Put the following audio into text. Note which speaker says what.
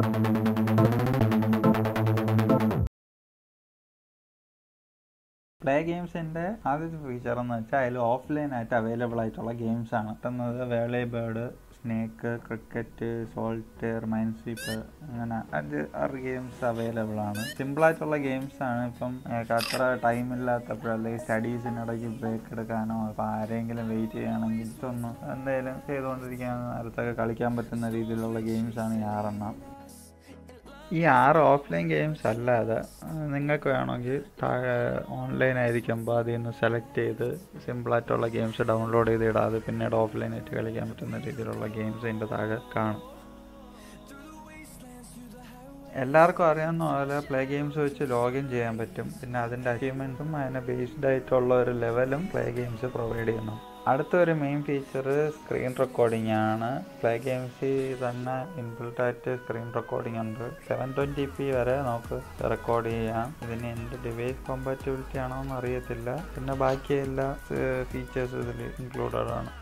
Speaker 1: play ഗെയിംസിൻ്റെ ആദ്യത്തെ feature എന്ന് വെച്ചാൽ അതിൽ ഓഫ്ലൈൻ ആയിട്ട് അവൈലബിൾ ആയിട്ടുള്ള ഗെയിംസ് ആണ് കിട്ടുന്നത് വേളി bird snake cricket solitaire mine sweep അങ്ങനെ അഞ്ച് ആറ് ഗെയിംസ് അവൈലബിൾ ആണ് സിമ്പിളായിട്ടുള്ള ഗെയിംസ് ആണ് ഇപ്പം ഏഹ്, അത്ര ടൈം ഇല്ലാത്തപ്പോൾ അല്ലെങ്കിൽ സ്റ്റഡീസിനിടയ്ക്ക് ബ്രേക്ക് എടുക്കാനോ ഇപ്പം ആരെങ്കിലും വെയിറ്റ് ചെയ്യുകയാണെങ്കിൽ ഇതൊന്ന് എന്തെങ്കിലും ചെയ്തുകൊണ്ടിരിക്കാൻ നേരത്തൊക്കെ കളിക്കാൻ പറ്റുന്ന രീതിയിലുള്ള ഗെയിംസ് ആണ് ഈ ആറെണ്ണം ഈ ആറ് ഓഫ്ലൈൻ ഗെയിംസ് അല്ലാതെ ആ, നിങ്ങൾക്ക് വേണമെങ്കിൽ താഴെ ഓൺലൈൻ ആയിരിക്കുമ്പോൾ അതിൽ നിന്ന് സെലക്ട് ചെയ്ത് സിമ്പിളായിട്ടുള്ള ഗെയിംസ് ഡൗൺലോഡ് ചെയ്ത് ഇടാതെ പിന്നീട് ഓഫ്ലൈനായിട്ട് കളിക്കാൻ പറ്റുന്ന രീതിയിലുള്ള ഗെയിംസ് അതിൻ്റെ താഴെ കാണും എല്ലാവർക്കും അറിയാവുന്ന പോലെ പ്ലേ ഗെയിംസ് വെച്ച് ലോഗിൻ ചെയ്യാൻ പറ്റും പിന്നെ അതിൻ്റെ അച്ചീവ്മെൻറ്റും അതിനെ ബേസ്ഡ് ആയിട്ടുള്ള ഒരു ലെവലും പ്ലേ ഗെയിംസ് പ്രൊവൈഡ് ചെയ്യുന്നു അടുത്ത ഒരു മെയിൻ ഫീച്ചർ സ്ക്രീൻ റെക്കോർഡിംഗ് ആണ് പ്ലേ ഗെയിംസിൽ തന്നെ ഇൻബിൽട്ട് ആയിട്ട് സ്ക്രീൻ റെക്കോർഡിംഗ് ഉണ്ട് സെവൻ ട്വൻറ്റി പി വരെ നമുക്ക് റെക്കോർഡ് ചെയ്യാം ഇതിന് എന്ത് ഡിവൈസ് കോമ്പാറ്റബിലിറ്റി ആണോ എന്ന് അറിയത്തില്ല പിന്നെ ബാക്കി എല്ലാ ഫീച്ചേഴ്സും ഇതിൽ ഇൻക്ലൂഡഡ് ആണ്